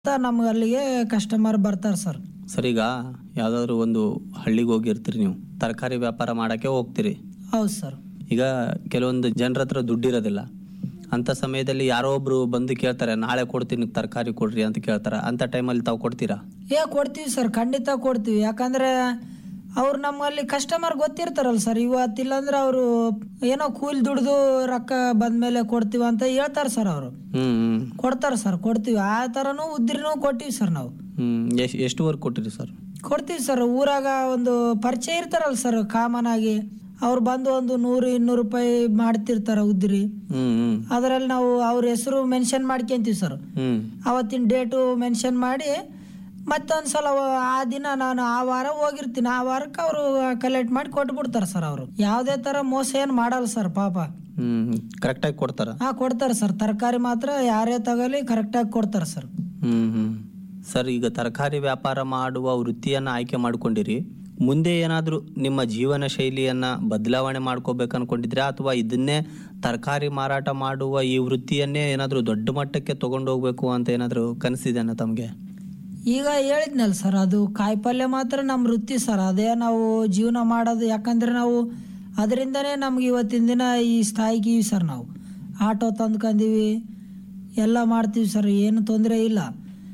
ನಮ್ಗೆ ಅಲ್ಲಿಗೆ ಕಸ್ಟಮರ್ ಬರ್ತಾರೆ ಸರ್ ಸರ್ ಈಗ ಯಾವ್ದಾದ್ರು ಒಂದು ಹಳ್ಳಿಗೆ ಹೋಗಿರ್ತೀರಿ ನೀವು ತರಕಾರಿ ವ್ಯಾಪಾರ ಮಾಡಕ್ಕೆ ಹೋಗ್ತೀರಿ ಹೌದು ಸರ್ ಈಗ ಕೆಲವೊಂದು ಜನರ ಹತ್ರ ದುಡ್ಡಿರೋದಿಲ್ಲ ಅಂತ ಸಮಯದಲ್ಲಿ ಯಾರೋ ಒಬ್ರು ಬಂದು ಕೇಳ್ತಾರೆ ನಾಳೆ ಕೊಡ್ತೀನಿ ತರಕಾರಿ ಕೊಡ್ರಿ ಅಂತ ಕೇಳ್ತಾರೆ ಅಂತ ಟೈಮಲ್ಲಿ ತಾವು ಕೊಡ್ತೀರಾ ಏ ಕೊಡ್ತೀವಿ ಸರ್ ಖಂಡಿತ ಕೊಡ್ತೀವಿ ಯಾಕಂದ್ರೆ ಅವ್ರು ನಮ್ಮಲ್ಲಿ ಕಸ್ಟಮರ್ ಗೊತ್ತಿರ್ತಾರಲ್ಲ ಸರ್ ಇವತ್ತಿಲ್ಲಾಂದ್ರೆ ಅವರು ಏನೋ ಕೂಲಿ ದುಡ್ದು ರೊಕ್ಕ ಬಂದ್ಮೇಲೆ ಕೊಡ್ತೀವಿ ಅಂತ ಹೇಳ್ತಾರೆ ಸರ್ ಅವರು ಹ್ಮ್ ಹ್ಮ್ ಕೊಡ್ತಾರೆ ಸರ್ ಕೊಡ್ತೀವಿ ಆ ಥರನೂ ಉದ್ರಿನೂ ಕೊಟ್ಟಿವಿ ಸರ್ ನಾವು ಹ್ಮ್ ಎಷ್ಟು ಎಷ್ಟುವರೆಗೆ ಕೊಟ್ಟಿರಿ ಸರ್ ಕೊಡ್ತೀವಿ ಸರ್ ಊರಾಗ ಒಂದು ಪರಿಚಯ ಇರ್ತಾರಲ್ಲ ಸರ್ ಕಾಮನ್ ಆಗಿ ಅವ್ರು ಬಂದು ಒಂದು ನೂರು ಇನ್ನೂರು ರೂಪಾಯಿ ಮಾಡ್ತಿರ್ತಾರೆ ಉದ್ರಿ ಹ್ಮ್ ಹ್ಮ್ ಅದರಲ್ಲಿ ನಾವು ಅವ್ರ ಹೆಸರು ಮೆನ್ಷನ್ ಮಾಡ್ಕೊಂತೀವಿ ಸರ್ ಹ್ಮ್ ಅವತ್ತಿನ ಡೇಟು ಮೆನ್ಷನ್ ಮಾಡಿ ಮತ್ತೊಂದು ಸಲ ಆ ದಿನ ನಾನು ಆ ವಾರ ಹೋಗಿರ್ತೀನಿ ಆ ವಾರಕ್ಕೆ ಅವರು ಕಲೆಕ್ಟ್ ಮಾಡಿ ಕೊಟ್ಬಿಡ್ತಾರೆ ಸರ್ ಅವರು ಯಾವುದೇ ಥರ ಮೋಸ ಏನು ಮಾಡಲ್ಲ ಸರ್ ಪಾಪ ಹ್ಮ್ ಕರೆಕ್ಟಾಗಿ ಕೊಡ್ತಾರ ಹಾಂ ಕೊಡ್ತಾರೆ ಸರ್ ತರಕಾರಿ ಮಾತ್ರ ಯಾರೇ ತಗೊಳ್ಳಿ ಕರೆಕ್ಟಾಗಿ ಕೊಡ್ತಾರೆ ಸರ್ ಹ್ಮ್ ಹ್ಮ್ ಸರ್ ಈಗ ತರಕಾರಿ ವ್ಯಾಪಾರ ಮಾಡುವ ವೃತ್ತಿಯನ್ನ ಆಯ್ಕೆ ಮಾಡ್ಕೊಂಡಿರಿ ಮುಂದೆ ಏನಾದರೂ ನಿಮ್ಮ ಜೀವನ ಶೈಲಿಯನ್ನ ಬದಲಾವಣೆ ಮಾಡ್ಕೋಬೇಕು ಅನ್ಕೊಂಡಿದ್ರೆ ಅಥವಾ ಇದನ್ನೇ ತರಕಾರಿ ಮಾರಾಟ ಮಾಡುವ ಈ ವೃತ್ತಿಯನ್ನೇ ಏನಾದರೂ ದೊಡ್ಡ ಮಟ್ಟಕ್ಕೆ ತಗೊಂಡು ಹೋಗ್ಬೇಕು ಅಂತ ಏನಾದರೂ ಕನಸಿದೆನಾ ತಮಗೆ ಈಗ ಹೇಳಿದ್ನಲ್ಲ ಸರ್ ಅದು ಕಾಯಿಪಲ್ಯ ಮಾತ್ರ ನಮ್ಮ ವೃತ್ತಿ ಸರ್ ಅದೇ ನಾವು ಜೀವನ ಮಾಡೋದು ಯಾಕಂದ್ರೆ ನಾವು ಅದರಿಂದನೇ ನಮ್ಗೆ ಇವತ್ತಿನ ದಿನ ಈ ಸ್ಥಾಯಿಗೆ ಸರ್ ನಾವು ಆಟೋ ತಂದ್ಕೊಂಡೀವಿ ಎಲ್ಲ ಮಾಡ್ತೀವಿ ಸರ್ ಏನು ತೊಂದರೆ ಇಲ್ಲ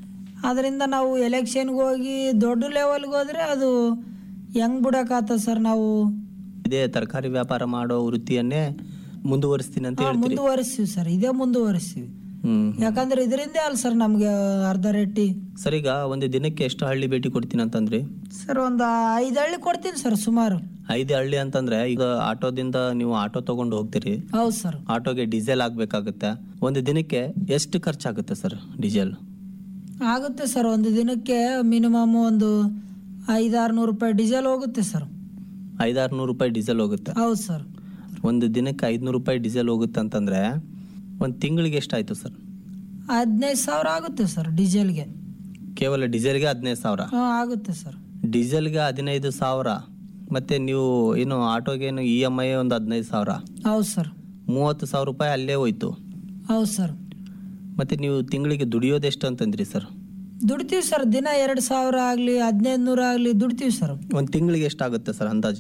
ಅದರಿಂದ ನಾವು ಎಲೆಕ್ಷನ್ಗೆ ಹೋಗಿ ದೊಡ್ಡ ಲೆವೆಲ್ಗೆ ಹೋದರೆ ಅದು ಹೆಂಗ್ ಬಿಡೋಕ್ಕಾಗ್ತದೆ ಸರ್ ನಾವು ಇದೇ ತರಕಾರಿ ವ್ಯಾಪಾರ ಮಾಡೋ ವೃತ್ತಿಯನ್ನೇ ಮುಂದುವರಿಸ್ತೀನಿ ಅಂತ ಹಾ, ಹೇಳ್ತೀರಿ ಮುಂದುವರಿಸ್ತೀವಿ ಸರ್ ಇದೇ ಮುಂದುವರಿಸ್ತೀವಿ ಹ್ಮ್ ಯಾಕಂದ್ರೆ ಇದರಿಂದ ಅಲ್ಲ ಸರ್ ನಮಗೆ ಅರ್ಧ ರೇಟಿ ಸರ್ ಈಗ ಒಂದು ದಿನಕ್ಕೆ ಎಷ್ಟು ಹಳ್ಳಿ ಭೇಟಿ ಕೊಡ್ತೀನಿ ಅಂತಂದ್ರಿ ಸರ್ ಒಂದು ಐದು ಹಳ್ಳಿ ಕೊಡ್ತೀನಿ ಸರ್ ಸುಮಾರು ಐದು ಹಳ್ಳಿ ಅಂತಂದ್ರೆ ಈಗ ಆಟೋದಿಂದ ನೀವು ಆಟೋ ತಗೊಂಡು ಹೋಗ್ತೀರಿ ಹೌದು ಸರ್ ಆಟೋಗೆ ಡೀಸೆಲ್ ಆಗ್ಬೇಕಾಗುತ್ತೆ ಒಂದು ದಿನಕ್ಕೆ ಎಷ್ಟು ಖರ್ಚಾಗುತ್ತೆ ಸರ್ ಡೀಸೆಲ್ ಆಗುತ್ತೆ ಸರ್ ಒಂದು ದಿನಕ್ಕೆ ಮಿನಿಮಮ್ ಒಂದು ಐದಾರು ನೂರು ರೂಪಾಯಿ ಡೀಸೆಲ್ ಹೋಗುತ್ತೆ ಸರ್ ಐದಾರು ನೂರು ರೂಪಾಯಿ ಡೀಸೆಲ್ ಹೋಗುತ್ತೆ ಹೌದು ಸರ್ ಒಂದು ದಿನಕ್ಕೆ ಐದುನೂರು ರೂಪಾಯಿ ಡೀಸೆಲ್ ಹೋಗುತ್ತೆ ಅಂತಂದ್ರೆ ಒಂದು ತಿಂಗಳಿಗೆ ಎಷ್ಟಾಯ್ತು ಸರ್ ಹದಿನೈದು ಸಾವಿರ ಆಗುತ್ತೆ ಸರ್ ಡೀಸೆಲ್ಗೆ ಕೇವಲ ಡೀಸೆಲ್ಗೆ ಹದಿನೈದು ಸಾವಿರ ಹಾಂ ಆಗುತ್ತೆ ಸರ್ ಡೀಸೆಲ್ಗೆ ಹದಿನೈದು ಸಾವಿರ ಮತ್ತೆ ನೀವು ಏನು ಆಟೋಗೇನು ಇ ಎಮ್ ಐ ಒಂದು ಹದಿನೈದು ಸಾವಿರ ಹೌದು ಸರ್ ಮೂವತ್ತು ಸಾವಿರ ರೂಪಾಯಿ ಅಲ್ಲೇ ಹೋಯ್ತು ಹೌದು ಸರ್ ಮತ್ತೆ ನೀವು ತಿಂಗಳಿಗೆ ದುಡಿಯೋದು ಎಷ್ಟು ಅಂತಂದ್ರಿ ಸರ್ ದುಡ್ತೀವಿ ಸರ್ ದಿನ ಎರಡು ಸಾವಿರ ಆಗಲಿ ಹದಿನೈದು ನೂರು ಆಗಲಿ ದುಡ್ತೀವಿ ಸರ್ ಒಂದು ತಿಂಗಳಿಗೆ ಎಷ್ಟಾಗುತ್ತೆ ಸರ್ ಅಂದಾಜು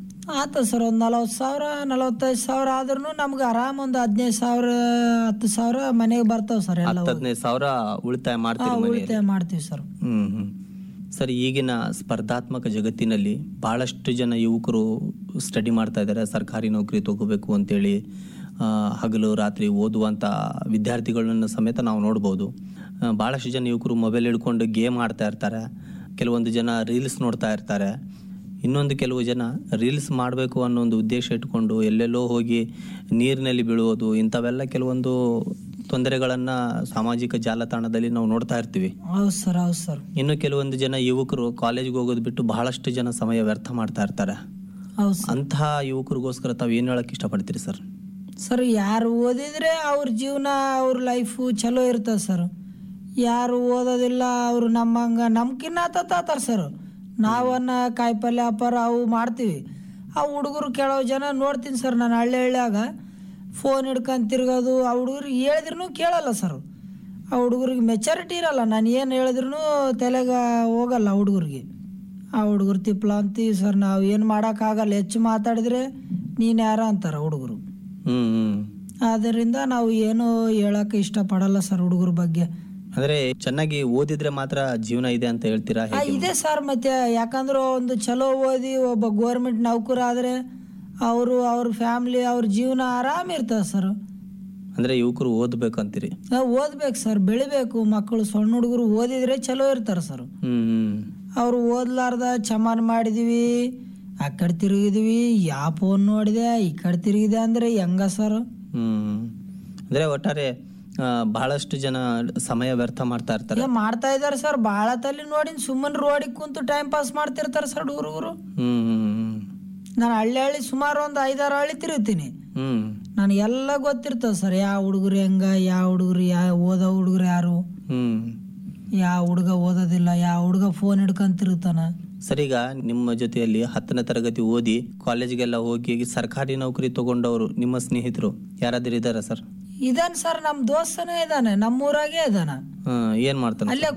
ಆತ ಸರ್ ಒಂದು ನಲವತ್ತು ಸಾವಿರ ನಲವತ್ತೈದು ಸಾವಿರ ಆದ್ರೂ ನಮ್ಗೆ ಆರಾಮ್ ಒಂದು ಹದಿನೈದು ಸಾವಿರ ಹತ್ತು ಸಾವಿರ ಮನೆಗೆ ಬರ್ತಾವೆ ಸರ್ ಎಲ್ಲ ಹತ್ತು ಹದಿನೈದು ಸಾವಿರ ಉಳಿತಾಯ ಮಾಡ್ತೀರಿ ಮನೆಯಲ್ಲಿ ಉಳಿತಾಯ ಮಾಡ್ತೀವಿ ಸರ್ ಹ್ಮ್ ಹ್ಮ್ ಸರ್ ಈಗಿನ ಸ್ಪರ್ಧಾತ್ಮಕ ಜಗತ್ತಿನಲ್ಲಿ ಬಹಳಷ್ಟು ಜನ ಯುವಕರು ಸ್ಟಡಿ ಮಾಡ್ತಾ ಇದ್ದಾರೆ ಸರ್ಕಾರಿ ನೌಕರಿ ತಗೋಬೇಕು ಅಂತೇಳಿ ಆ, ಹಗಲು ರಾತ್ರಿ ಓದುವಂಥ ವಿದ್ಯಾರ್ಥಿಗಳನ್ನ ಸಮೇತ ನಾವು ನೋಡ್ಬೋದು ಆ, ಬಹಳಷ್ಟು ಜನ ಯುವಕರು ಮೊಬೈಲ್ ಹಿಡ್ಕೊಂಡು ಗೇಮ್ ಆಡ್ತಾ ಇರ್ತಾರೆ ಕೆಲವೊಂದು ಜನ ರೀಲ್ಸ್ ನೋಡ್ತಾ ಇರ್ತಾರೆ ಇನ್ನೊಂದು ಕೆಲವು ಜನ ರೀಲ್ಸ್ ಮಾಡಬೇಕು ಅನ್ನೋ ಒಂದು ಉದ್ದೇಶ ಇಟ್ಕೊಂಡು ಎಲ್ಲೆಲ್ಲೋ ಹೋಗಿ ನೀರಿನಲ್ಲಿ ಬೀಳುವುದು ಇಂಥವೆಲ್ಲ ಕೆಲವೊಂದು ತೊಂದರೆಗಳನ್ನು ಸಾಮಾಜಿಕ ಜಾಲತಾಣದಲ್ಲಿ ನಾವು ನೋಡ್ತಾ ಇರ್ತೀವಿ ಹೌದು ಸರ್ ಹೌದು ಸರ್ ಇನ್ನು ಕೆಲವೊಂದು ಜನ ಯುವಕರು ಕಾಲೇಜ್ಗೆ ಹೋಗೋದು ಬಿಟ್ಟು ಬಹಳಷ್ಟು ಜನ ಸಮಯ ವ್ಯರ್ಥ ಮಾಡ್ತಾ ಇರ್ತಾರೆ ಹೌದು ಸರ್ ಅಂತಹ ಯುವಕರಿಗೋಸ್ಕರ ತಾವು ಏನು ಹೇಳಕ್ ಇಷ್ಟಪಡ್ತೀರಿ ಸರ್ ಸರ್ ಯಾರು ಓದಿದ್ರೆ ಅವ್ರ ಜೀವನ ಅವ್ರ ಲೈಫು ಚಲೋ ಇರ್ತದೆ ಸರ್ ಯಾರು ಓದೋದಿಲ್ಲ ಅವರು ನಮ್ಮಂಗ ನಮ್ಕಿನ್ನ ತಾತಾರೆ ಸರ್ ನಾವನ್ನ ಕಾಯಿಪಲ್ಯ ವ್ಯಾಪಾರ ಅವು ಮಾಡ್ತೀವಿ ಆ ಹುಡುಗರು ಕೆಲವು ಜನ ನೋಡ್ತೀನಿ ಸರ್ ನಾನು ಹಳ್ಳಿ ಹಳ್ಳಿಯಾಗ ಫೋನ್ ಹಿಡ್ಕೊಂಡು ತಿರ್ಗೋದು ಆ ಹುಡುಗರಿಗೆ ಹೇಳಿದ್ರು ಕೇಳಲ್ಲ ಸರ್ ಆ ಹುಡುಗರಿಗೆ ಮೆಚಾರಿಟಿ ಇರಲ್ಲ ನಾನು ಏನು ಹೇಳಿದ್ರು ತಲೆಗೆ ಹೋಗಲ್ಲ ಹುಡುಗರಿಗೆ ಆ ಹುಡುಗರು ತಿಪ್ಪಲ ಅಂತೀವಿ ಸರ್ ನಾವು ಏನು ಮಾಡೋಕ್ಕಾಗಲ್ಲ ಹೆಚ್ಚು ಮಾತಾಡಿದ್ರೆ ನೀನು ಯಾರ ಅಂತಾರೆ ಹುಡುಗರು ಹ್ಮ್ ಹ್ಮ್ ಆದ್ದರಿಂದ ನಾವು ಏನು ಹೇಳಕ್ಕೆ ಇಷ್ಟಪಡಲ್ಲ ಸರ್ ಹುಡುಗರ ಬಗ್ಗೆ ಅಂದ್ರೆ ಚೆನ್ನಾಗಿ ಓದಿದ್ರೆ ಮಾತ್ರ ಜೀವನ ಇದೆ ಅಂತ ಹೇಳ್ತೀರಾ ಆ, ಹೇಗೆ ಇದೆ ಸರ್ ಮತ್ತೆ ಯಾಕಂದ್ರೆ ಒಂದು ಚಲೋ ಓದಿ ಒಬ್ಬ ಗೋರ್ಮೆಂಟ್ ನೌಕರ ಆದರೆ ಅವರು ಅವ್ರ ಫ್ಯಾಮ್ಲಿ ಅವ್ರ ಜೀವನ ಆರಾಮ ಇರ್ತದೆ ಸರ್ ಅಂದ್ರೆ ಯುವಕರು ಓದ್ಬೇಕು ಅಂತೀರಿ ನಾವು ಓದ್ಬೇಕು ಸರ್ ಬೆಳಿಬೇಕು ಮಕ್ಕಳು ಸಣ್ಣ ಹುಡುಗರು ಓದಿದ್ರೆ ಚಲೋ ಇರ್ತಾರೆ ಸರ್ ಹ್ಮ್ ಹ್ಮ್ ಅವ್ರು ಓದ್ಲಾರ್ದ ಚಮಾನ್ ಮಾಡಿದ್ವಿ ಆ ಕಡೆ ತಿರುಗಿದ್ವಿ ಯಾ ಫೋನ್ ನೋಡಿದೆ ಈ ಕಡೆ ತಿರುಗಿದೆ ಅಂದ್ರೆ ಹೆಂಗ ಸರ್ ಹ್ಮ್ ಅಂದ್ರೆ ಒಟ್ಟಾರೆ ಆ, ಬಹಳಷ್ಟು ಜನ ಸಮಯ ವ್ಯರ್ಥ ಮಾಡ್ತಾ ಇರ್ತಾರೆ ಏ ಮಾಡ್ತಾ ಇದಾರೆ ಸರ್ ಭಾಳ ತಲೆ ನೋಡಿ ಸುಮ್ಮನೆ ರೋಡಿಗೆ ಕುಂತು ಟೈಮ್ ಪಾಸ್ ಮಾಡ್ತಿರ್ತಾರೆ ಸರ್ ಹುಡುಗರು ಹ್ಮ್ ಹ್ಮ್ ನಾನು ಹಳ್ಳಿ ಹಳ್ಳಿ ಸುಮಾರು ಒಂದು ಐದಾರು ಹಳ್ಳಿ ತಿರುಗ್ತೀನಿ ಹ್ಮ್ ನನಗೆಲ್ಲ ಗೊತ್ತಿರ್ತದೆ ಸರ್ ಯಾವ ಹುಡುಗರು ಹೆಂಗ ಯಾವ ಹುಡುಗರು ಯಾವ ಓದೋ ಹುಡುಗರು ಯಾರು ಹ್ಮ್ ಯಾವ ಹುಡುಗ ಓದೋದಿಲ್ಲ ಯಾವ ಹುಡುಗ ಫೋನ್ ಹಿಡ್ಕೊಂಡ್ ತಿರುಗ್ತಾನ ಸರ್ ಈಗ ನಿಮ್ಮ ಜೊತೆಯಲ್ಲಿ ಹತ್ತನೇ ತರಗತಿ ಓದಿ ಕಾಲೇಜ್ಗೆಲ್ಲ ಹೋಗಿ ಸರ್ಕಾರಿ ನೌಕರಿ ತಗೊಂಡವರು ನಿಮ್ಮ ಸ್ನೇಹಿತರು ಯಾರಾದ್ರೂ ಇದ್ದಾರಾ ಸರ್ ಇದಾನೆ ಸರ್ ನಮ್ಮ ದೋಸ್ತನೇ ಇದ್ದಾನೆ ನಮ್ಮೂರಾಗೆ ಇದ್ದಾನ ಹ್ಮ್ ಏನ್ ಮಾಡ್ತಾನೆ ಅಲ್ಲೇ